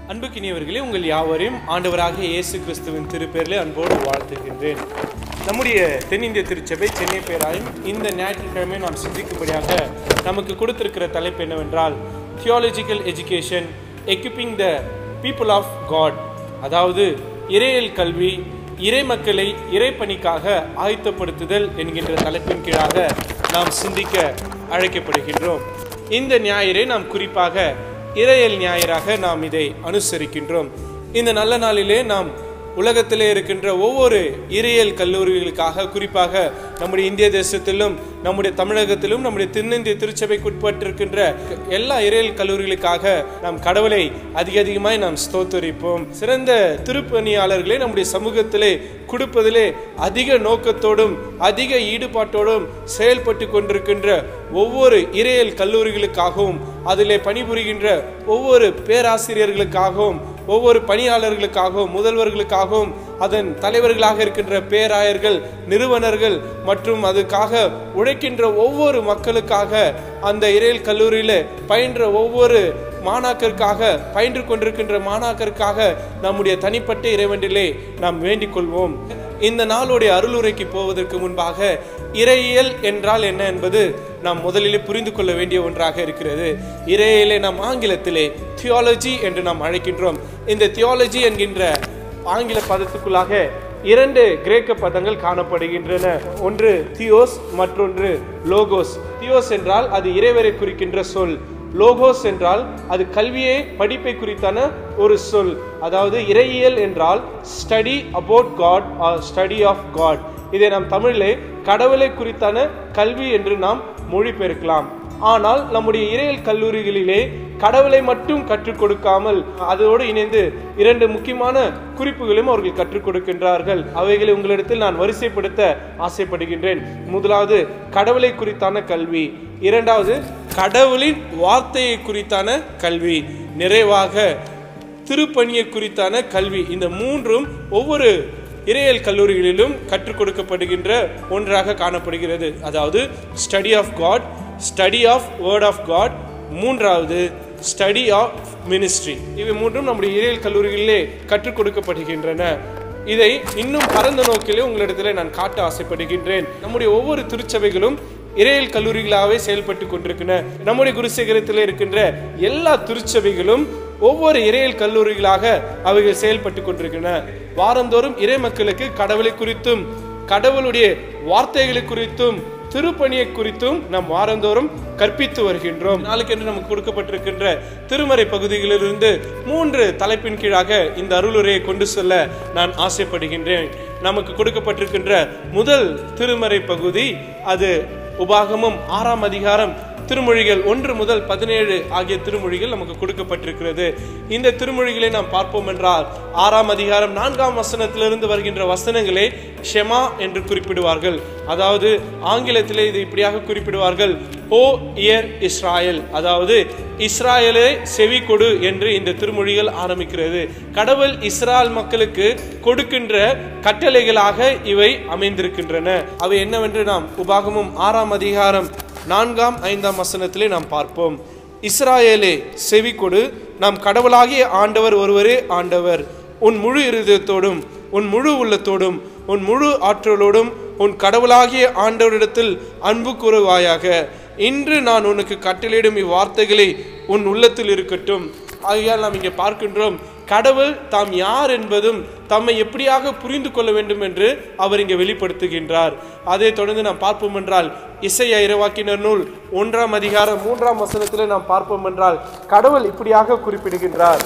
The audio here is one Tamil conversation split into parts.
அன்புக்கினியவர்களே உங்கள் யாவரையும் ஆண்டவராக இயேசு கிறிஸ்துவின் திருப்பேரிலே அன்போடு வாழ்த்துகின்றேன் நம்முடைய தென்னிந்திய திருச்சபை சென்னை பேராயும் இந்த ஞாயிற்றுக்கிழமை நாம் சிந்திக்கும்படியாக நமக்கு கொடுத்திருக்கிற தலைப்பு என்னவென்றால் theological education equipping the people of God அதாவது இறையல் கல்வி இறை மக்களை இறைப்பணிக்காக ஆயத்தப்படுத்துதல் என்கின்ற தலைப்பின் கீழாக நாம் சிந்திக்க அழைக்கப்படுகின்றோம் இந்த ஞாயிறை நாம் குறிப்பாக இறையல் ஞாயிறாக நாம் இதை அனுசரிக்கின்றோம் இந்த நல்ல நாளிலே நாம் உலகத்திலே இருக்கின்ற ஒவ்வொரு இறையியல் கல்லூரிகளுக்காக குறிப்பாக நம்முடைய இந்திய தேசத்திலும் நம்முடைய தமிழகத்திலும் நம்முடைய தென்னிந்திய திருச்சபைக்குட்பட்டிருக்கின்ற எல்லா இறையியல் கல்லூரிகளுக்காக நாம் கடவுளை அதிக அதிகமாய் நாம் ஸ்தோத்தரிப்போம் சிறந்த திருப்பணியாளர்களை நம்முடைய சமூகத்திலே கொடுப்பதிலே அதிக நோக்கத்தோடும் அதிக ஈடுபாட்டோடும் செயல்பட்டு கொண்டிருக்கின்ற ஒவ்வொரு இறையியல் கல்லூரிகளுக்காகவும் அதிலே பணிபுரிகின்ற ஒவ்வொரு பேராசிரியர்களுக்காகவும் ஒவ்வொரு பணியாளர்களுக்காகவும் முதல்வர்களுக்காகவும் அதன் தலைவர்களாக இருக்கின்ற பேராயர்கள் நிறுவனர்கள் மற்றும் அதுக்காக உழைக்கின்ற ஒவ்வொரு மக்களுக்காக அந்த இறையல் கல்லூரியில் பயின்ற ஒவ்வொரு மாணாக்கருக்காக பயின்று கொண்டிருக்கின்ற மாணாக்கருக்காக நம்முடைய தனிப்பட்ட இறைவனிலே நாம் வேண்டிக் கொள்வோம் இந்த நாளுடைய அருளுரைக்கு போவதற்கு முன்பாக இறையியல் என்றால் என்ன என்பது நாம் முதலிலே புரிந்து கொள்ள வேண்டிய ஒன்றாக இருக்கிறது இறையியலை நாம் ஆங்கிலத்திலே தியாலஜி என்று நாம் அழைக்கின்றோம் இந்த தியாலஜி என்கின்ற ஆங்கில பதத்துக்குள்ளாக இரண்டு கிரேக்க பதங்கள் காணப்படுகின்றன ஒன்று தியோஸ் மற்றொன்று லோகோஸ் தியோஸ் என்றால் அது இறைவரை குறிக்கின்ற சொல் லோகோஸ் என்றால் அது கல்வியை படிப்பை குறித்தான ஒரு சொல் அதாவது இறையியல் என்றால் study about God or study of God இதை நாம் தமிழிலே கடவுளை குறித்தான கல்வி என்று நாம் மொழிபெயர்க்கலாம் ஆனால் நம்முடைய இறையல் கல்லூரிகளிலே கடவுளை மட்டும் கற்றுக் கொடுக்காமல் அதோடு இணைந்து இரண்டு முக்கியமான குறிப்புகளையும் அவர்கள் கற்றுக் கொடுக்கின்றார்கள் அவைகளை உங்களிடத்தில் நான் வரிசைப்படுத்த ஆசைப்படுகின்றேன் முதலாவது கடவுளை குறித்தான கல்வி இரண்டாவது கடவுளின் வார்த்தையை குறித்தான கல்வி நிறைவாக திருப்பணியை குறித்தான கல்வி இந்த மூன்றும் ஒவ்வொரு இறையல் கல்லூரிகளிலும் கற்றுக் கொடுக்கப்படுகின்ற ஒன்றாக காணப்படுகிறது அதாவது study of God study of word of God மூன்றாவது ஸ்டடி ஆஃப் மினிஸ்ட்ரி இவை மூன்றும் நம்முடைய இறையல் கல்லூரிகளிலே கற்றுக் கொடுக்கப்படுகின்றன இதை இன்னும் பரந்த நோக்கிலே உங்களிடத்தில் நான் காட்ட ஆசைப்படுகின்றேன் நம்முடைய ஒவ்வொரு திருச்சபைகளும் இறையல் கல்லூரிகளாகவே செயல்பட்டு கொண்டிருக்கின்றன நம்முடைய குருசேகரத்தில் இருக்கின்ற எல்லா திருச்சபைகளும் ஒவ்வொரு இறையல் கல்லூரிகளாக அவைகள் செயல்பட்டு கொண்டிருக்கின்றன வாரந்தோறும் இறை மக்களுக்கு கடவுளை குறித்தும் கடவுளுடைய வார்த்தைகளை குறித்தும் திருப்பணியை குறித்தும் நாம் வாரந்தோறும் கற்பித்து வருகின்றோம் நாளுக்கு என்று நமக்கு கொடுக்கப்பட்டிருக்கின்ற திருமறை பகுதிகளிலிருந்து மூன்று தலைப்பின் கீழாக இந்த அருளுரையை கொண்டு செல்ல நான் ஆசைப்படுகின்றேன் நமக்கு கொடுக்கப்பட்டிருக்கின்ற முதல் திருமறை பகுதி அது உபாகமும் ஆறாம் அதிகாரம் திருமொழிகள் ஒன்று முதல் பதினேழு ஆகிய திருமொழிகள் நமக்கு கொடுக்கப்பட்டிருக்கிறது இந்த திருமொழிகளை நாம் பார்ப்போம் என்றால் ஆறாம் அதிகாரம் நான்காம் வசனத்திலிருந்து வருகின்ற வசனங்களே ஷெமா என்று குறிப்பிடுவார்கள் அதாவது ஆங்கிலத்திலே இது இப்படியாக குறிப்பிடுவார்கள் ஓ இயர் இஸ்ராயல் அதாவது இஸ்ராயலே செவி கொடு என்று இந்த திருமொழிகள் ஆரம்பிக்கிறது கடவுள் இஸ்ராயல் மக்களுக்கு கொடுக்கின்ற கட்டளைகளாக இவை அமைந்திருக்கின்றன அவை என்னவென்று நாம் உபாகமும் ஆறாம் அதிகாரம் நான்காம் ஐந்தாம் வசனத்திலே நாம் பார்ப்போம் இஸ்ராயேலே செவி கொடு நாம் கடவுளாகிய ஆண்டவர் ஒருவரே ஆண்டவர் உன் முழு இருதயத்தோடும் உன் முழு உள்ளத்தோடும் உன் முழு ஆற்றலோடும் உன் கடவுளாகிய ஆண்டவரிடத்தில் அன்பு கூறுவாயாக இன்று நான் உனக்கு கட்டளையிடும் இவ்வார்த்தைகளை உன் உள்ளத்தில் இருக்கட்டும் ஆகையால் நாம் இங்கே பார்க்கின்றோம் கடவுள் தாம் யார் என்பதும் தம்மை எப்படியாக புரிந்து கொள்ள வேண்டும் என்று அவர் இங்கே வெளிப்படுத்துகின்றார் அதை தொடர்ந்து நாம் பார்ப்போம் என்றால் இசைய இறைவாக்கினர் நூல் ஒன்றாம் அதிகாரம் மூன்றாம் வசனத்தில் நாம் பார்ப்போம் என்றால் கடவுள் இப்படியாக குறிப்பிடுகின்றார்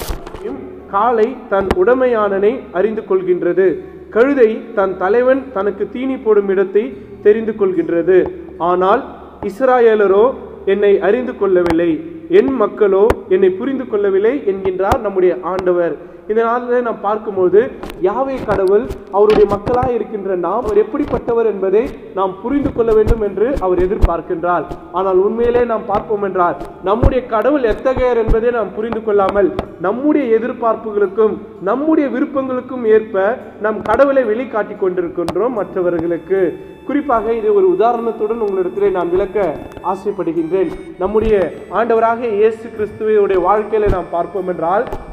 காலை தன் உடமையானனை அறிந்து கொள்கின்றது கழுதை தன் தலைவன் தனக்கு தீனி போடும் இடத்தை தெரிந்து கொள்கின்றது ஆனால் இஸ்ராயலரோ என்னை அறிந்து கொள்ளவில்லை என் மக்களோ என்னை புரிந்து கொள்ளவில்லை என்கின்றார் நம்முடைய ஆண்டவர் இந்த நாளில் நாம் பார்க்கும்போது யாவை கடவுள் அவருடைய மக்களாக இருக்கின்ற நாம் அவர் எப்படிப்பட்டவர் என்பதை நாம் புரிந்து கொள்ள வேண்டும் என்று அவர் எதிர்பார்க்கின்றார் ஆனால் உண்மையிலே நாம் பார்ப்போம் என்றால் நம்முடைய கடவுள் எத்தகையர் என்பதை நாம் புரிந்து கொள்ளாமல் நம்முடைய எதிர்பார்ப்புகளுக்கும் நம்முடைய விருப்பங்களுக்கும் ஏற்ப நம் கடவுளை வெளிக்காட்டி கொண்டிருக்கின்றோம் மற்றவர்களுக்கு குறிப்பாக இது ஒரு உதாரணத்துடன் உங்களிடத்திலே நான் விளக்க ஆசைப்படுகின்றேன் நம்முடைய ஆண்டவராக இயேசு கிறிஸ்துவையுடைய வாழ்க்கையில நாம் பார்ப்போம் என்றால்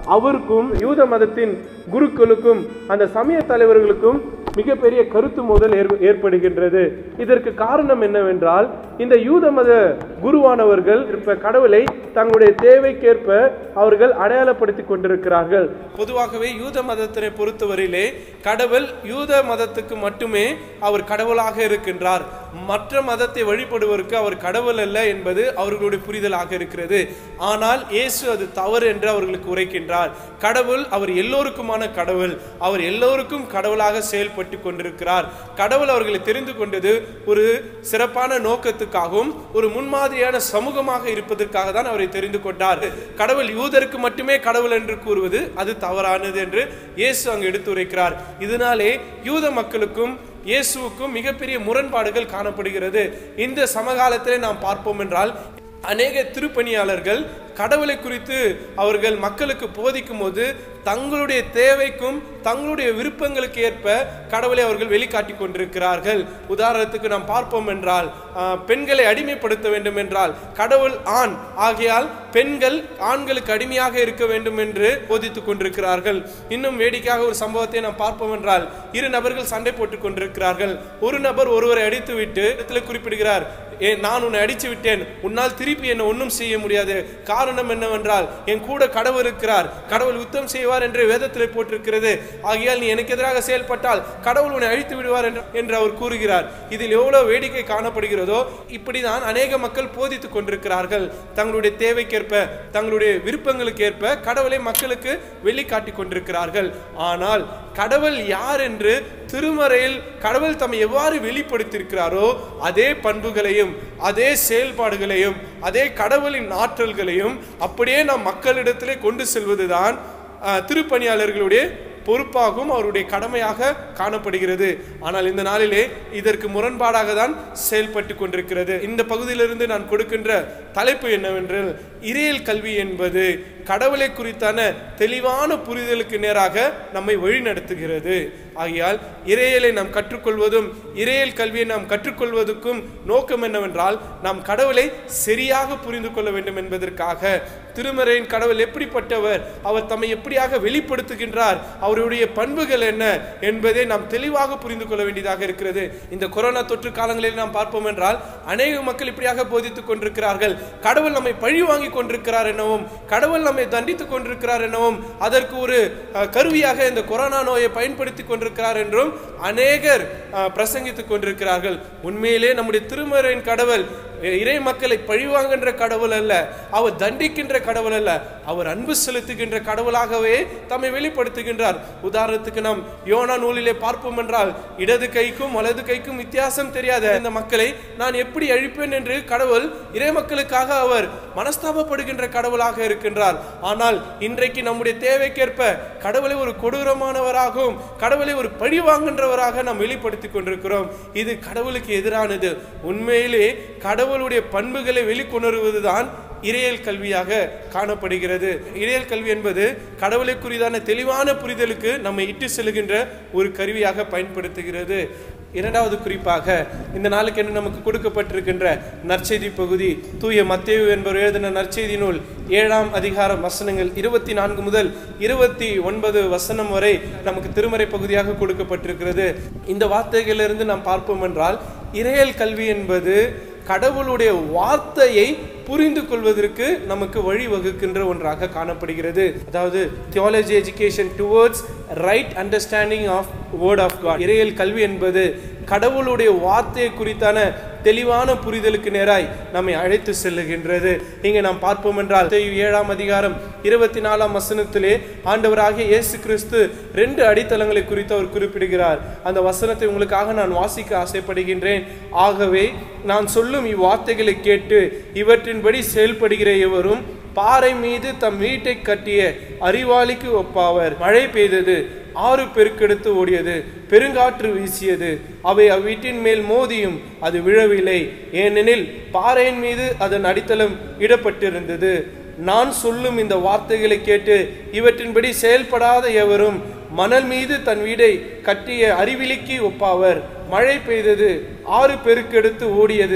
அவருக்கும் யூத மதத்தின் குருக்களுக்கும் அந்த சமய தலைவர்களுக்கும் மிகப்பெரிய கருத்து மோதல் ஏற்ப- ஏற்படுகின்றது இதற்கு காரணம் என்னவென்றால் இந்த யூத மத குருவானவர்கள் இப்ப கடவுளை தங்களுடைய தேவைக்கேற்ப அவர்கள் அடையாளப்படுத்திக் கொண்டிருக்கிறார்கள் பொதுவாகவே யூத மதத்தினை பொறுத்தவரையிலே கடவுள் யூத மதத்துக்கு மட்டுமே அவர் கடவுளாக இருக்கின்றார் மற்ற மதத்தை வழிபடுவதற்கு அவர் கடவுள் அல்ல என்பது அவர்களுடைய புரிதலாக இருக்கிறது ஆனால் இயேசு அது தவறு என்று அவர்களுக்கு உரைக்கின்றார் கடவுள் அவர் எல்லோருக்குமான கடவுள் அவர் எல்லோருக்கும் கடவுளாக செயல்பட்டு கொண்டிருக்கிறார் கடவுள் அவர்களை தெரிந்து கொண்டது ஒரு சிறப்பான நோக்கத்துக்காகவும் ஒரு முன்மாதிரியான சமூகமாக இருப்பதற்காக தான் அவரை தெரிந்து கொண்டார் கடவுள் யூதருக்கு மட்டுமே கடவுள் என்று கூறுவது அது தவறானது என்று இயேசு அங்கு எடுத்துரைக்கிறார் இதனாலே யூத மக்களுக்கும் இயேசுவுக்கும் மிகப்பெரிய முரண்பாடுகள் காணப்படுகிறது இந்த சமகாலத்திலே நாம் பார்ப்போம் என்றால் அநேக திருப்பணியாளர்கள் கடவுளை குறித்து அவர்கள் மக்களுக்கு போதிக்கும் போது தங்களுடைய தேவைக்கும் தங்களுடைய விருப்பங்களுக்கு ஏற்ப கடவுளை அவர்கள் வெளிக்காட்டி கொண்டிருக்கிறார்கள் உதாரணத்துக்கு நாம் பார்ப்போம் என்றால் ஆஹ், பெண்களை அடிமைப்படுத்த வேண்டும் என்றால் கடவுள் ஆண் ஆகையால் பெண்கள் ஆண்களுக்கு அடிமையாக இருக்க வேண்டும் என்று போதித்துக் கொண்டிருக்கிறார்கள் இன்னும் வேடிக்கையாக ஒரு சம்பவத்தை நாம் பார்ப்போம் என்றால் இரு நபர்கள் சண்டை போட்டுக் கொண்டிருக்கிறார்கள் ஒரு நபர் ஒருவரை அடித்துவிட்டு இடத்துல குறிப்பிடுகிறார் "ஏ, நான் உன்னை அடித்து விட்டேன் உன்னால் திருப்பி என்னை ஒன்றும் செய்ய முடியாது காரணம் என்னவென்றால் என் கூட கடவுள் இருக்கிறார் கடவுள் யுத்தம் செய்வார் என்று வேதத்தில் போட்டிருக்கிறது ஆகையால் நீ எனக்கு எதிராக செயல்பட்டால் கடவுள் உன்னை அழித்து விடுவார் என்று- என்று அவர் கூறுகிறார் இதில் எவ்வளவு வேடிக்கை காணப்படுகிறதோ இப்படிதான் அநேக மக்கள் போதித்துக் கொண்டிருக்கிறார்கள் தங்களுடைய தேவைக்கேற்ப தங்களுடைய விருப்பங்களுக்கு ஏற்ப கடவுளை மக்களுக்கு வெளிக்காட்டி கொண்டிருக்கிறார்கள் ஆனால் கடவுள் யார் என்று திருமறையில் கடவுள் தம்மை எவ்வாறு வெளிப்படுத்தியிருக்கிறாரோ அதே பண்புகளையும் அதே செயல்பாடுகளையும் அதே கடவுளின் ஆற்றல்களையும் அப்படியே நாம் மக்களிடத்திலே கொண்டு செல்வதுதான் ஆஹ், திருப்பணியாளர்களுடைய பொறுப்பாகவும் அவருடைய கடமையாக காணப்படுகிறது ஆனால் இந்த நாளிலே இதற்கு முரண்பாடாக தான் செயல்பட்டு கொண்டிருக்கிறது இந்த பகுதியிலிருந்து நான் கொடுக்கின்ற தலைப்பு என்னவென்றால் இறையல் கல்வி என்பது கடவுளை குறித்தான தெளிவான புரிதலுக்கு நேராக நம்மை வழிநடத்துகிறது ஆகையால் இறையலை நாம் கற்றுக்கொள்வதும் இறையல் கல்வியை நாம் கற்றுக்கொள்வதற்கும் நோக்கம் என்னவென்றால் நாம் கடவுளை சரியாக புரிந்து கொள்ள வேண்டும் என்பதற்காக திருமறையின் கடவுள் எப்படிப்பட்டவர் அவர் தம்மை எப்படியாக வெளிப்படுத்துகின்றார் அவருடைய பண்புகள் என்ன என்பதை நாம் தெளிவாக புரிந்து கொள்ள வேண்டியதாக இருக்கிறது இந்த கொரோனா தொற்று காலங்களில் நாம் பார்ப்போம் என்றால் அநேக மக்கள் இப்படியாக போதித்துக் கொண்டிருக்கிறார்கள் கடவுள் நம்மை பழி வாங்கி கொண்டிருக்கிறார் எனவும் கடவுள் நம்மை தண்டித்துக் கொண்டிருக்கிறார் எனவும் அதற்கு ஒரு அஹ், கருவியாக இந்த கொரோனா நோயை பயன்படுத்தி கொண்டிருக்கிறார் என்றும் அநேகர் அஹ், பிரசங்கித்துக் கொண்டிருக்கிறார்கள் உண்மையிலே நம்முடைய திருமறையின் கடவுள் இறை மக்களை பழிவாங்குகின்ற கடவுள் அல்ல அவர் தண்டிக்கின்ற கடவுள் அல்ல அவர் அன்பு செலுத்துகின்ற கடவுளாகவே தம்மை வெளிப்படுத்துகின்றார் உதாரணத்துக்கு நாம் யோனா நூலிலே பார்ப்போம் என்றால் இடது கைக்கும் வலது கைக்கும் வித்தியாசம் தெரியாத இந்த மக்களை நான் எப்படி அழிப்பேன் என்று கடவுள் இறை மக்களுக்காக அவர் மனஸ்தாபப்படுகின்ற கடவுளாக இருக்கின்றார் ஆனால் இன்றைக்கு நம்முடைய தேவைக்கேற்ப கடவுளை ஒரு கொடூரமானவராகவும் கடவுளை ஒரு பழி வாங்குகின்றவராக நாம் வெளிப்படுத்திக் கொண்டிருக்கிறோம் இது கடவுளுக்கு எதிரானது உண்மையிலே கடவுளுடைய பண்புகளை வெளிக்கொணருவதுதான் இறையல் கல்வியாக காணப்படுகிறது இறையல் கல்வி என்பது கடவுளை குறிதான தெளிவான புரிதலுக்கு நம்மை இட்டு செல்கின்ற ஒரு கருவியாக பயன்படுத்துகிறது இரண்டாவது குறிப்பாக இந்த நாளுக்கு என்று நமக்கு கொடுக்கப்பட்டிருக்கின்ற நற்செய்தி பகுதி தூய மத்தேயு என்பவர் எழுதின நற்செய்தி நூல் ஏழாம் அதிகாரம் வசனங்கள் இருபத்தி நான்கு முதல் இருபத்தி ஒன்பது வசனம் வரை நமக்கு திருமறை பகுதியாக கொடுக்கப்பட்டிருக்கிறது இந்த வார்த்தைகளிலிருந்து நாம் பார்ப்போம் என்றால் இறையல் கல்வி என்பது கடவுளுடைய வார்த்தையை புரிந்து கொள்வதற்கு நமக்கு வழிவகுக்கின்ற ஒன்றாக காணப்படுகிறது அதாவது theology education towards right understanding of word of God இறையல் கல்வி என்பது கடவுளுடைய வார்த்தையை குறித்தான தெளிவான புரிதலுக்கு நேராய் நம்மை அழைத்து செல்லுகின்றது இங்கே நாம் பார்ப்போம் என்றால் மத்தேயு ஏழாம் அதிகாரம் இருபத்தி நாலாம் வசனத்திலே ஆண்டவராகிய இயேசு கிறிஸ்து ரெண்டு அடித்தளங்களை குறித்து அவர் குறிப்பிடுகிறார் அந்த வசனத்தை உங்களுக்காக நான் வாசிக்க ஆசைப்படுகின்றேன் ஆகவே நான் சொல்லும் இவ்வார்த்தைகளை கேட்டு இவற்றின்படி செயல்படுகிற எவரும் பாறை மீது தம் வீட்டை கட்டிய அறிவாளிக்கு ஒப்பாவர் மழை பெய்தது ஆறு பெருக்கெடுத்து ஓடியது பெருங்காற்று வீசியது அவை அவ்வீட்டின் மேல் மோதியும் அது விழவில்லை ஏனெனில் பாறையின் மீது அதன் அடித்தளம் இடப்பட்டிருந்தது நான் சொல்லும் இந்த வார்த்தைகளை கேட்டு இவற்றின்படி செயல்படாத எவரும் மணல் மீது தன் வீடை கட்டிய அறிவிலிக்கு ஒப்பாவர் மழை பெய்தது ஆறு பெருக்கெடுத்து ஓடியது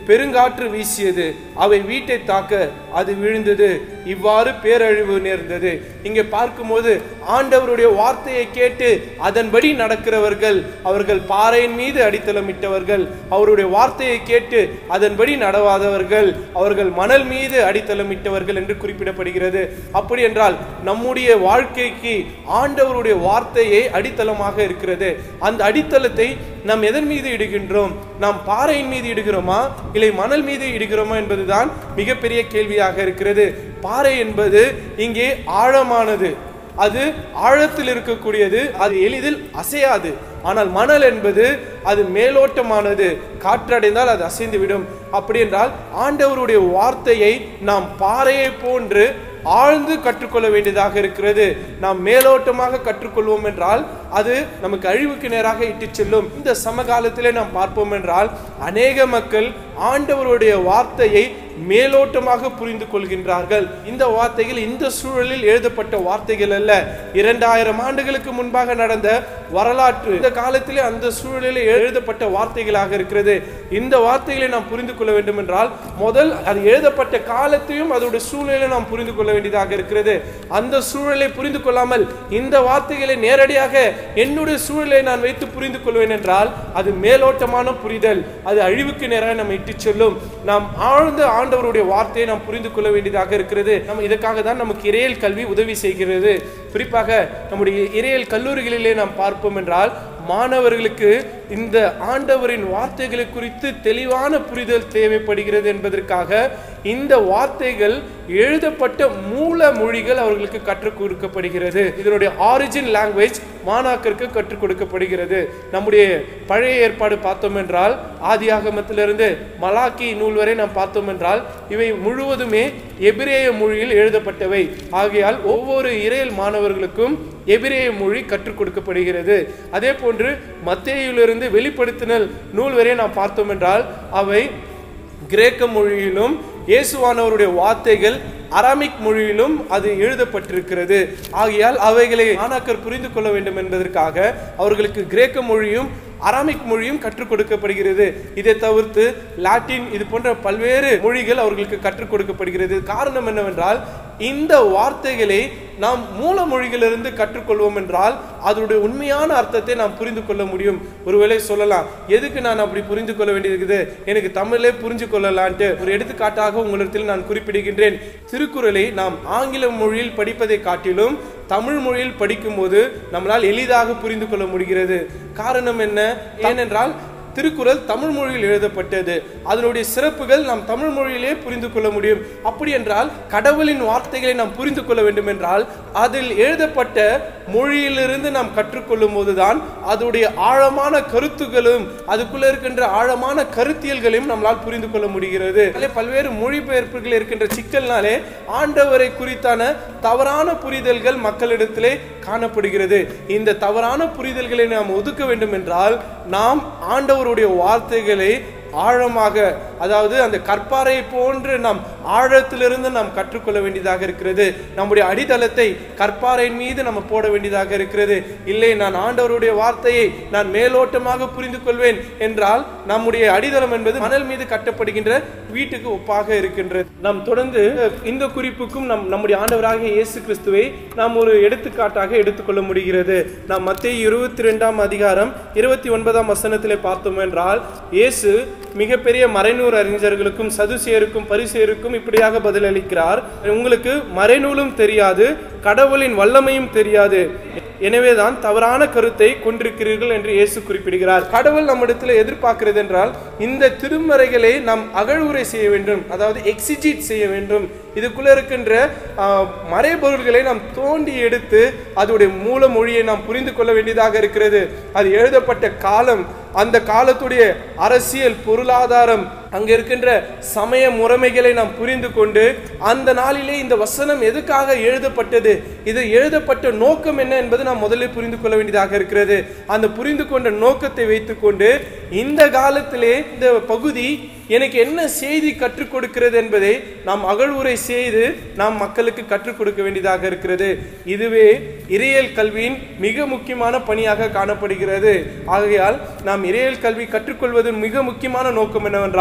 பெருங்காற்று வீசியது அவை வீட்டை தாக்க அது விழுந்தது இவ்வாறு பேரழிவு நேர்ந்தது இங்கே பார்க்கும்போது ஆண்டவருடைய வார்த்தையை கேட்டு அதன்படி நடக்கிறவர்கள் அவர்கள் பாறையின் மீது அடித்தளமிட்டவர்கள் அவருடைய வார்த்தையை கேட்டு அதன்படி நடவாதவர்கள் அவர்கள் மணல் மீது அடித்தளமிட்டவர்கள் என்று குறிப்பிடப்படுகிறது அப்படி என்றால் நம்முடைய வாழ்க்கைக்கு ஆண்டவருடைய வார்த்தையே அடித்தளமாக இருக்கிறது அந்த அடித்தளத்தை நாம் எதன் மீது இடுகின்றோம் நாம் பாறையின் மீது இடுகிறோமா இல்லை மணல் மீது இடுகிறோமா என்பதுதான் மிகப்பெரிய கேள்வியாக இருக்கிறது பாறை என்பது இங்கே ஆழமானது அது ஆழத்தில் இருக்கக்கூடியது அது எளிதில் அசையாது ஆனால் மணல் என்பது அது மேலோட்டமானது காற்றடைந்தால் அது அசைந்துவிடும் அப்படி என்றால் ஆண்டவருடைய வார்த்தையை நாம் பாறையை போன்று ஆழ்ந்து கற்றுக்கொள்ள வேண்டியதாக இருக்கிறது நாம் மேலோட்டமாக கற்றுக்கொள்வோம் என்றால் அது நமக்கு அழிவுக்கு நேராக இட்டு செல்லும் இந்த சமகாலத்திலே நாம் பார்ப்போம் என்றால் அநேக மக்கள் ஆண்டவருடைய வார்த்தையை மேலோட்டமாக புரிந்து கொள்கின்றார்கள் இந்த வார்த்தைகள் இந்த சூழலில் எழுதப்பட்ட வார்த்தைகள் அல்ல இரண்டாயிரம் ஆண்டுகளுக்கு முன்பாக நடந்த வரலாற்று இந்த காலத்திலே அந்த சூழலில் எழுதப்பட்ட வார்த்தைகளாக இருக்கிறது இந்த வார்த்தைகளை நாம் புரிந்து கொள்ள வேண்டும் என்றால் முதல் அது எழுதப்பட்ட காலத்தையும் அதோட சூழலை நாம் புரிந்து கொள்ள வேண்டியதாக இருக்கிறது அந்த சூழலை புரிந்து கொள்ளாமல் இந்த வார்த்தைகளை நேரடியாக என்னுடைய சூழலை நான் வைத்து புரிந்து கொள்வேன் என்றால் அது மேலோட்டமான புரிதல் அது அழிவுக்கு நேராக நம்ம இட்டு செல்லும் நாம் ஆழ்ந்த ஆண்டவருடைய வார்த்தையை நாம் புரிந்து கொள்ள வேண்டியதாக இருக்கிறது நம்ம இதுக்காக தான் நமக்கு இறையல் கல்வி உதவி செய்கிறது குறிப்பாக நம்முடைய இறையல் கல்லூரிகளிலே நாம் பார்ப்போம் என்றால் மாணவர்களுக்கு இந்த ஆண்டவரின் வார்த்தைகளை குறித்து தெளிவான புரிதல் தேவைப்படுகிறது என்பதற்காக இந்த வார்த்தைகள் எழுதப்பட்ட மூல மொழிகள் அவர்களுக்கு கற்றுக் கொடுக்கப்படுகிறது இதனுடைய ஆரிஜின் லாங்குவேஜ் மாணாக்கருக்கு கற்றுக் கொடுக்கப்படுகிறது நம்முடைய பழைய ஏற்பாடு பார்த்தோம் என்றால் ஆதியாகமத்திலிருந்து மலாக்கி நூல் வரை நாம் பார்த்தோம் என்றால் இவை முழுவதுமே எபிரேய மொழியில் எழுதப்பட்டவை ஆகையால் ஒவ்வொரு இறையல் மாணவர்களுக்கும் எபிரேய மொழி கற்றுக் கொடுக்கப்படுகிறது அதே போன்று மத்தேயிலிருந்து வெளிப்படுத்தினல் நூல் வரை நாம் பார்த்தோம் என்றால் அவை கிரேக்க மொழியிலும் இயேசுவானவருடைய வார்த்தைகள் அரமிக் மொழியிலும் அது எழுதப்பட்டிருக்கிறது ஆகையால் அவைகளை மாணாக்கர் புரிந்து கொள்ள வேண்டும் என்பதற்காக அவர்களுக்கு கிரேக்க மொழியும் அரமிக் மொழியும் கற்றுக் கொடுக்கப்படுகிறது இதை தவிர்த்து லாட்டின் இது போன்ற பல்வேறு மொழிகள் அவர்களுக்கு கற்றுக் கொடுக்கப்படுகிறது காரணம் என்னவென்றால் இந்த வார்த்தைகளை நாம் மூல மொழிகளிலிருந்து கற்றுக்கொள்வோம் என்றால் அதனுடைய உண்மையான அர்த்தத்தை நாம் புரிந்து கொள்ள முடியும் ஒருவேளை சொல்லலாம் எதுக்கு நான் அப்படி புரிந்து கொள்ள வேண்டியிருக்குது எனக்கு தமிழே புரிஞ்சு கொள்ளலான்ட்டு ஒரு எடுத்துக்காட்டாக உங்களிடத்தில் நான் குறிப்பிடுகின்றேன் திருக்குறளை நாம் ஆங்கில மொழியில் படிப்பதை காட்டிலும் தமிழ் மொழியில் படிக்கும்போது நம்மளால் எளிதாக புரிந்து கொள்ள முடிகிறது காரணம் என்ன ஏனென்றால் திருக்குறள் தமிழ் மொழியில் எழுதப்பட்டது அதனுடைய சிறப்புகள் நாம் தமிழ் மொழியிலே புரிந்து கொள்ள முடியும் அப்படி என்றால் கடவுளின் வார்த்தைகளை நாம் புரிந்து கொள்ள வேண்டும் என்றால் அதில் எழுதப்பட்ட மொழியிலிருந்து நாம் கற்றுக்கொள்ளும் போதுதான் அதனுடைய ஆழமான கருத்துகளும் அதுக்குள்ள இருக்கின்ற ஆழமான கருத்தியல்களையும் நம்மளால் புரிந்து கொள்ள முடிகிறது அதிலே பல்வேறு மொழிபெயர்ப்புகள் இருக்கின்ற சிக்கல்னாலே ஆண்டவரை குறித்தான தவறான புரிதல்கள் மக்களிடத்திலே காணப்படுகிறது இந்த தவறான புரிதல்களை நாம் ஒதுக்க வேண்டும் என்றால் நாம் ஆண்டவருடைய வார்த்தைகளை ஆழமாக அதாவது அந்த கற்பாறையை போன்று நாம் ஆழத்திலிருந்து நாம் கற்றுக்கொள்ள வேண்டியதாக இருக்கிறது நம்முடைய அடித்தளத்தை கற்பாறையின் மீது நம்ம போட வேண்டியதாக இருக்கிறது இல்லை நான் ஆண்டவருடைய வார்த்தையை நான் மேலோட்டமாக புரிந்து கொள்வேன் என்றால் நம்முடைய அடித்தளம் என்பது மணல் மீது கட்டப்படுகின்ற வீட்டுக்கு ஒப்பாக இருக்கின்றது நாம் தொடர்ந்து இந்த குறிப்புக்கும் நம் நம்முடைய ஆண்டவராக இயேசு கிறிஸ்துவை நாம் ஒரு எடுத்துக்காட்டாக எடுத்துக்கொள்ள முடிகிறது நாம் மத்திய இருபத்தி ரெண்டாம் அதிகாரம் இருபத்தி ஒன்பதாம் வசனத்திலே பார்த்தோம் என்றால் இயேசு மிகப்பெரிய மறைநூறு அறிஞர்களுக்கும் சதுசேருக்கும் பரிசேருக்கும் இப்படியாக பதிலளிக்கிறார் உங்களுக்கு மறைநூலும் தெரியாது கடவுளின் வல்லமையும் தெரியாது எனவேதான் தவறான கருத்தை கொண்டிருக்கிறீர்கள் என்று இயேசு குறிப்பிடுகிறார் கடவுள் நம்மிடத்தில் எதிர்பார்க்கிறது என்றால் இந்த திருமறைகளை நாம் அகழ்வுரை செய்ய வேண்டும் அதாவது எக்ஸிஜிட் செய்ய வேண்டும் இதுக்குள்ள இருக்கின்ற ஆஹ், மறைபொருள்களை நாம் தோண்டி எடுத்து அதோடைய மூல மொழியை நாம் புரிந்து கொள்ள வேண்டியதாக இருக்கிறது அது எழுதப்பட்ட காலம் அந்த காலத்துடைய அரசியல் பொருளாதாரம் அங்க இருக்கின்ற சமய முறைமைகளை நாம் புரிந்து கொண்டு அந்த நாளிலே இந்த வசனம் எதுக்காக எழுதப்பட்டது இது எழுதப்பட்ட நோக்கம் என்ன என்பது நாம் முதலில் புரிந்து கொள்ள வேண்டியதாக இருக்கிறது அந்த புரிந்து கொண்ட நோக்கத்தை வைத்துக்கொண்டு இந்த காலத்திலே இந்த பகுதி எனக்கு என்ன செய்தி கற்றுக் கொடுக்கிறது என்பதை நாம் அகழ்வுரை செய்து நாம் மக்களுக்கு கற்றுக் கொடுக்க வேண்டியதாக இருக்கிறது இதுவே இறையியல் கல்வியின் மிக முக்கியமான பணியாக காணப்படுகிறது ஆகையால் நாம் இறையியல் கல்வி கற்றுக்கொள்வதன் மிக முக்கியமான நோக்கம் என்னவென்றால்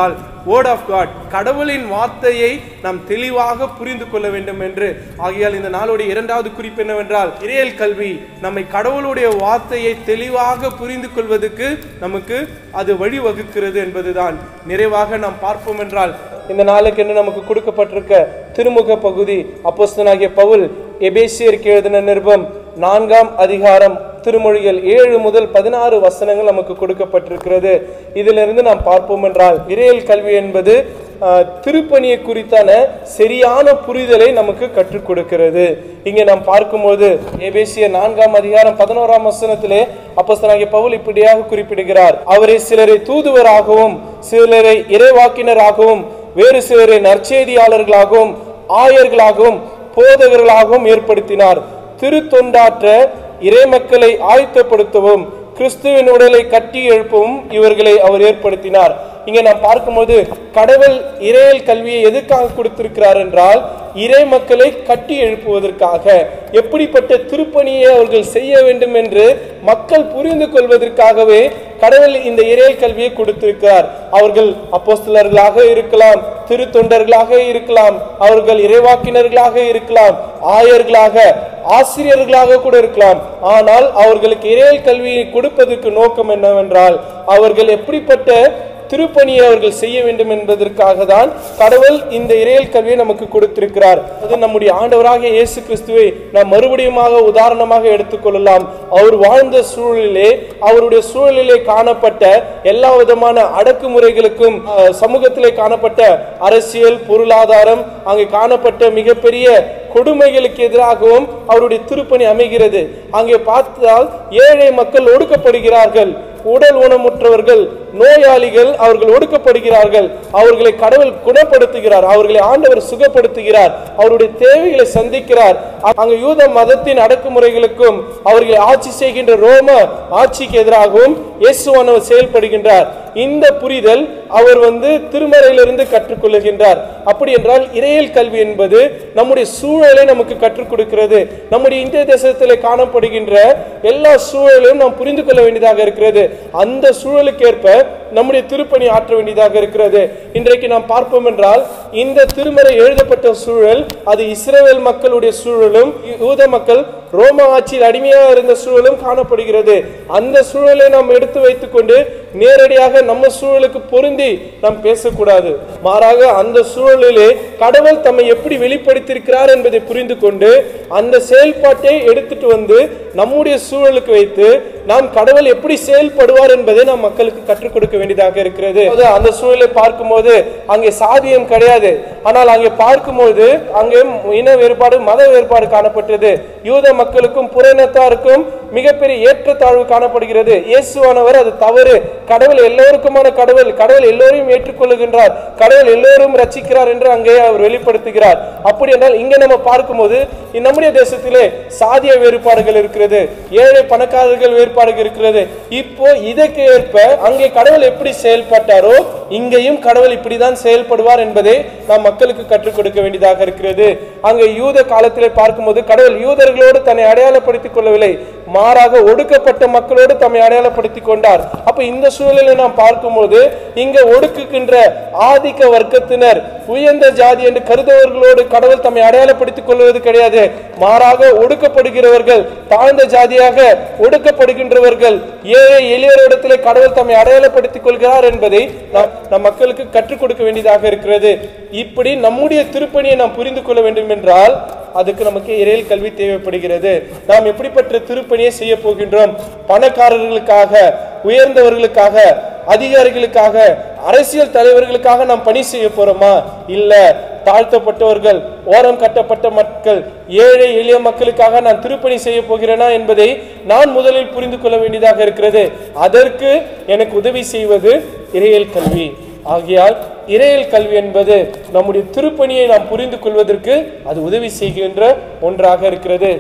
வேர்ட் ஆஃப் காட் கடவுளின் வார்த்தையை நாம் தெளிவாக புரிந்து கொள்ள வேண்டும் என்று ஆகையால் இந்த நாளுடைய இரண்டாவது குறிப்பு என்னவென்றால் இறையல் கல்வி நம்மை கடவுளுடைய வார்த்தையை தெளிவாக புரிந்து கொள்வதற்கு நமக்கு அது வழிவகுக்கிறது என்பதுதான் நிறைவாக நாம் பார்ப்போம் என்றால் இந்த நாளுக்கு என்று நமக்கு கொடுக்கப்பட்டிருக்க திருமுக பகுதி அப்போஸ்தலனாகிய பவுல் எபேசியருக்கு எழுதின நிருபம் நான்காம் அதிகாரம் திருமொழிகள் ஏழு முதல் பதினாறு வசனங்கள் நமக்கு கொடுக்கப்பட்டிருக்கிறது இதிலிருந்து நாம் பார்ப்போம் என்றால் இறையல் கல்வி என்பது ஆஹ், திருப்பணியை குறித்தான சரியான புரிதலை நமக்கு கற்றுக் கொடுக்கிறது இங்கே நாம் பார்க்கும்போது எபேசிய நான்காம் அதிகாரம் பதினோராம் வசனத்திலே அப்போஸ்தலனாகிய பவுல் இப்படியாக குறிப்பிடுகிறார் அவரை சிலரை தூதுவராகவும் சிலரை இறைவாக்கினராகவும் வேறு சிலரை நற்செய்தியாளர்களாகவும் ஆயர்களாகவும் போதகர்களாகவும் ஏற்படுத்தினார் திருத்தொண்டாற்ற இறைமக்களை ஆயத்தப்படுத்தவும் கிறிஸ்துவின் உடலை கட்டி எழுப்பவும் இவர்களை அவர் ஏற்படுத்தினார் இங்கே நாம் பார்க்கும்போது கடவுள் இறையல் கல்வியை எதுக்காக கொடுத்திருக்கிறார் என்றால் இறை மக்களை கட்டி எழுப்புவதற்காக எப்படிப்பட்ட திருப்பணியை அவர்கள் செய்ய வேண்டும் என்று மக்கள் புரிந்து கொள்வதற்காகவே கடவுள் இந்த இறையல் கல்வியை கொடுத்திருக்கிறார் அவர்கள் அப்போஸ்தலர்களாக இருக்கலாம் திருத்தொண்டர்களாக இருக்கலாம் அவர்கள் இறைவாக்கினர்களாக இருக்கலாம் ஆயர்களாக ஆசிரியர்களாக கூட இருக்கலாம் ஆனால் அவர்களுக்கு இறையல் கல்வியை கொடுப்பதற்கு நோக்கம் என்னவென்றால் அவர்கள் எப்படிப்பட்ட திருப்பணியை அவர்கள் செய்ய வேண்டும் என்பதற்காக தான் கடவுள் இந்த இறையல் கல்வியை நமக்கு கொடுத்திருக்கிறார் அது நம்முடைய ஆண்டவராகிய இயேசு கிறிஸ்துவை நாம் மறுபடியுமாக உதாரணமாக எடுத்துக்கொள்ளலாம் அவர் வாழ்ந்த சூழலிலே அவருடைய சூழலிலே காணப்பட்ட எல்லா விதமான அடக்குமுறைகளுக்கும் அஹ், சமூகத்திலே காணப்பட்ட அரசியல் பொருளாதாரம் அங்கே காணப்பட்ட மிகப்பெரிய கொடுமைகளுக்கு எதிராகவும் அவருடைய திருப்பணி அமைகிறது அங்கே பார்த்தால் ஏழை மக்கள் ஒடுக்கப்படுகிறார்கள் உடல் ஊனமுற்றவர்கள் நோயாளிகள் அவர்கள் ஒடுக்கப்படுகிறார்கள் அவர்களை கடவுள் குணப்படுத்துகிறார் அவர்களை ஆண்டவர் சுகப்படுத்துகிறார் அவருடைய தேவைகளை சந்திக்கிறார் அங்கு யூத மதத்தின் அடக்குமுறைகளுக்கும் அவர்களை ஆட்சி செய்கின்ற ரோம ஆட்சிக்கு எதிராகவும் இயேசுவானவர் செயல்படுகின்றார் இந்த புரிதல் அவர் வந்து திருமறையிலிருந்து கற்றுக்கொள்ளுகின்றார் அப்படி என்றால் இறையல் கல்வி என்பது நம்முடைய சூழலை நமக்கு கற்றுக் கொடுக்கிறது நம்முடைய இந்திய தேசத்தில் காணப்படுகின்ற எல்லா சூழலையும் நாம் புரிந்து கொள்ள வேண்டியதாக இருக்கிறது அந்த சூழலுக்கேற்ப நம்முடைய திருப்பணி ஆற்ற வேண்டியதாக இருக்கிறது இன்றைக்கு நாம் பார்ப்போம் என்றால் இந்த திருமறை எழுதப்பட்ட சூழல் அது இஸ்ரேல் மக்களுடைய சூழலும் யூத மக்கள் ரோம ஆட்சியில் அடிமையாக இருந்த சூழலும் காணப்படுகிறது அந்த சூழலை நாம் எடுத்து வைத்துக்கொண்டு நேரடியாக நம்ம சூழலுக்கு பொருந்தி நாம் பேசக்கூடாது மாறாக அந்த சூழலிலே கடவுள் தம்மை எப்படி வெளிப்படுத்தியிருக்கிறார் என்பதை புரிந்து கொண்டு அந்த செயல்பாட்டை எடுத்துட்டு வந்து நம்முடைய சூழலுக்கு வைத்து நாம் கடவுள் எப்படி செயல்படுவார் என்பதை நாம் மக்களுக்கு கற்றுக் கொடுக்க வேண்டியதாக இருக்கிறது அதாவது அந்த சூழலை பார்க்கும்போது அங்கே சாதியம் கிடையாது ஆனால் அங்கே பார்க்கும்போது அங்கே இன வேறுபாடு மத வேறுபாடு காணப்பட்டது யூத மக்களுக்கும் புறநத்தாருக்கும் மிகப்பெரிய ஏற்றத்தாழ்வு காணப்படுகிறது இயேசுவானவர் அது தவறு கடவுள் எல்லோருக்குமான கடவுள் கடவுள் எல்லோரையும் ஏற்றுக்கொள்ளுகின்றார் கடவுள் எல்லோரும் ரட்சிக்கிறார் என்று அங்கே அவர் வெளிப்படுத்துகிறார் அப்படி என்றால் இங்க நம்ம பார்க்கும்போது நம்முடைய தேசத்திலே சாதிய வேறுபாடுகள் இருக்கிறது ஏழை பணக்காரர்கள் வேறுபாடுகள் இருக்கிறது இப்போ இதற்கு ஏற்ப அங்கே கடவுள் எப்படி செயல்பட்டாரோ இங்கேயும் கடவுள் இப்படிதான் செயல்படுவார் என்பதை நாம் மக்களுக்கு கற்றுக் கொடுக்க வேண்டியதாக இருக்கிறது அங்கே யூத காலத்திலே பார்க்கும்போது கடவுள் யூதர்களோடு தன்னை அடையாளப்படுத்திக் கொள்ளவில்லை மாறாக ஒடுக்கப்பட்ட மக்களோடு தம்மை அடையாளப்படுத்திக் கொண்டார் அப்ப இந்த சூழலை நாம் பார்க்கும்போது இங்க ஒடுக்குகின்ற ஆதிக்க வர்க்கத்தினர் உயர்ந்த ஜாதி என்று கருதுவர்களோடு கடவுள் தம்மை அடையாளப்படுத்திக் கொள்வது கிடையாது மாறாக ஒடுக்கப்படுகிறவர்கள் தாழ்ந்த ஜாதியாக ஒடுக்கப்படுகின்றவர்கள் ஏழை எளியரிடத்திலே கடவுள் தம்மை அடையாளப்படுத்திக் கொள்கிறார் என்பதை நாம் நம் மக்களுக்கு கற்றுக் கொடுக்க வேண்டியதாக இருக்கிறது இப்படி நம்முடைய திருப்பணியை நாம் புரிந்து கொள்ள வேண்டும் என்றால் அதுக்கு நமக்கு இறையல் கல்வி தேவைப்படுகிறது நாம் எப்படிப்பட்ட திருப்பணியை செய்ய போகின்றோம் பணக்காரர்களுக்காக உயர்ந்தவர்களுக்காக அதிகாரிகளுக்காக அரசியல் தலைவர்களுக்காக நாம் பணி செய்ய போறோமா இல்ல தாழ்த்தப்பட்டவர்கள் ஓரம் கட்டப்பட்ட மக்கள் ஏழை எளிய மக்களுக்காக நான் திருப்பணி செய்ய போகிறேனா என்பதை நான் முதலில் புரிந்து கொள்ள வேண்டியதாக இருக்கிறது அதற்கு எனக்கு உதவி செய்வது இறையல் கல்வி ஆகையால் இறையல் கல்வி என்பது நம்முடைய திருப்பணியை நாம் புரிந்து கொள்வதற்கு அது உதவி செய்கின்ற ஒன்றாக இருக்கிறது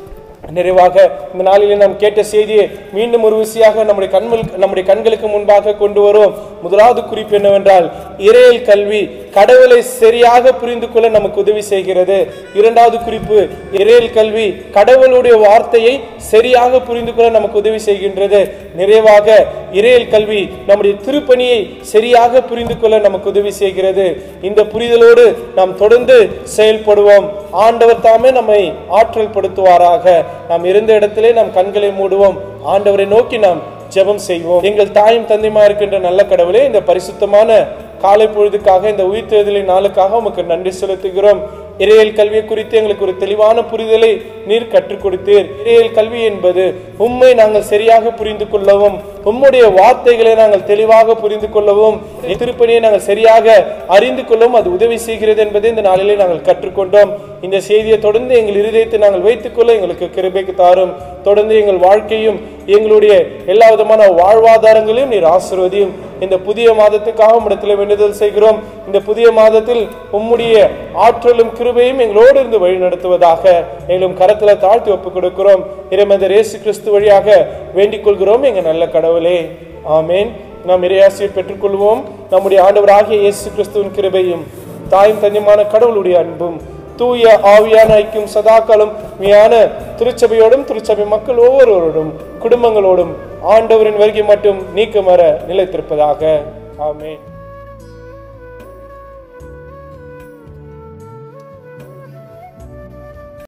நிறைவாக இந்த நாளிலே நாம் கேட்ட செய்தியை மீண்டும் ஒரு விசியாக நம்முடைய கண்கள் நம்முடைய கண்களுக்கு முன்பாக கொண்டு வரும் முதலாவது குறிப்பு என்னவென்றால் இறையல் கல்வி கடவுளை சரியாக புரிந்து கொள்ள நமக்கு உதவி செய்கிறது இரண்டாவது குறிப்பு இறையல் கல்வி கடவுளுடைய வார்த்தையை சரியாக புரிந்து கொள்ள நமக்கு உதவி செய்கின்றது நிறைவாக இறையல் கல்வி நம்முடைய திருப்பணியை சரியாக புரிந்து கொள்ள நமக்கு உதவி செய்கிறது இந்த புரிதலோடு நாம் தொடர்ந்து செயல்படுவோம் ஆண்டவர் தாமே நம்மை ஆற்றல் படுத்துவாராக நாம் இருந்த இடத்திலே நாம் கண்களை மூடுவோம் ஆண்டவரை நோக்கி நாம் ஜெபம் செய்வோம் எங்கள் தாயும் தந்தையுமா இருக்கின்ற நல்ல கடவுளே இந்த பரிசுத்தமான காலை பொழுதுக்காக இந்த உயிர்த்தெழுதலின் நாளுக்காக உமக்கு நன்றி செலுத்துகிறோம் இறையல் கல்வியை குறித்து எங்களுக்கு ஒரு தெளிவான புரிதலை நீர் கற்றுக் கொடுத்தீர் இறையல் கல்வி என்பது உண்மை நாங்கள் சரியாக புரிந்து கொள்ளவும் உம்முடைய வார்த்தைகளை நாங்கள் தெளிவாக புரிந்து கொள்ளவும் திருப்பணியை நாங்கள் சரியாக அறிந்து கொள்ளவும் அது உதவி செய்கிறது என்பதை இந்த நாளிலே நாங்கள் கற்றுக்கொண்டோம் இந்த செய்தியை தொடர்ந்து எங்கள் இருதயத்தை நாங்கள் வைத்துக்கொள்ள எங்களுக்கு கிருபைக்கு தாரும் தொடர்ந்து எங்கள் வாழ்க்கையும் எங்களுடைய எல்லா விதமான வாழ்வாதாரங்களையும் நீர் ஆசிர்வதியும் இந்த புதிய மாதத்துக்காக உம்மிடத்தில் வேண்டுதல் செய்கிறோம் இந்த புதிய மாதத்தில் உம்முடைய ஆற்றலும் கிருபையும் எங்களோடு இருந்து வழி நடத்துவதாக எங்களும் கரத்துல தாழ்த்தி ஒப்புக் கொடுக்கிறோம் இறைமந்தர் இயேசு கிறிஸ்து வழியாக வேண்டிக் கொள்கிறோம் எங்க நல்ல கடவுளே ஆமேன் நாம் இறையாசியை பெற்றுக்கொள்வோம் நம்முடைய ஆண்டவராகிய இயேசு கிறிஸ்துவின் கிருபையும் தாயும் தஞ்சமான கடவுளுடைய அன்பும் தூய ஆவியான ஐக்கியம் சதாக்காலம் மீயான திருச்சபையோடும் திருச்சபை மக்கள் ஒவ்வொருவரோடும் குடும்பங்களோடும் ஆண்டவரின் வருகை மட்டும் நீக்கமர நிலைத்திருப்பதாக ஆமென்